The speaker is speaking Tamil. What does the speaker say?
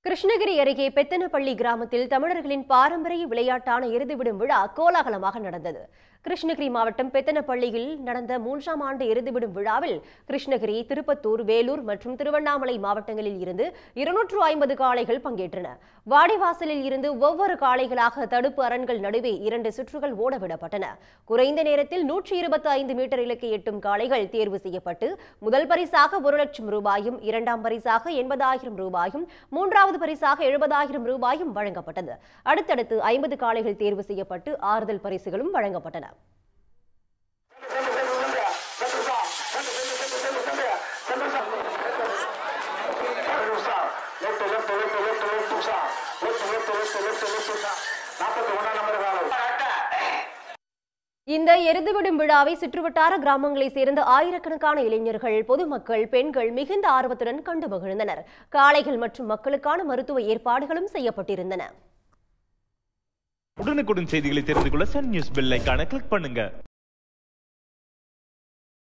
கிருஷ்ணகிரி அருகே பெத்தனப்பள்ளி கிராமத்தில் தமிழர்களின் பாரம்பரிய விளையாட்டான எருதுவிடும் விழா கோலாகலமாக நடந்தது கிருஷ்ணகிரி மாவட்டம் பெத்தனப்பள்ளியில் நடந்த மூன்றாம் ஆண்டு எருதுவிடும் விழாவில் கிருஷ்ணகிரி திருப்பத்தூர் வேலூர் மற்றும் திருவண்ணாமலை மாவட்டங்களில் இருந்து இருநூற்று ஐம்பது காளைகள் பங்கேற்றன வாடிவாசலில் இருந்து ஒவ்வொரு காளைகளாக தடுப்பு அரண்கள் நடுவே இரண்டு சுற்றுகள் ஓடவிடப்பட்டன குறைந்த நேரத்தில் நூற்றி இருபத்தி ஐந்து மீட்டர் இலக்கை எட்டும் காளைகள் தேர்வு செய்யப்பட்டு முதல் பரிசாக ஒரு லட்சம் ரூபாயும் இரண்டாம் பரிசாக எண்பதாயிரம் ரூபாயும் மூன்றாவது பரிசாக எழுபதாயிரம் ரூபாயும் வழங்கப்பட்டது அடுத்தடுத்து ஐம்பது காளைகள் தேர்வு செய்யப்பட்டு ஆறுதல் பரிசுகளும் வழங்கப்பட்டன இந்த எருதுவிடும் விழாவை சுற்றுவட்டார கிராமங்களைச் சேர்ந்த ஆயிரக்கணக்கான இளைஞர்கள் பொதுமக்கள் பெண்கள் மிகுந்த ஆர்வத்துடன் கண்டு மகிழ்ந்தனர் காளைகள் மற்றும் மக்களுக்கான மருத்துவ ஏற்பாடுகளும் செய்யப்பட்டிருந்தன உடனுக்குடன் செய்திகளை தெரிந்து கொள்ள சன் நியூஸ் பெல் ஐகானை கிளிக் பண்ணுங்க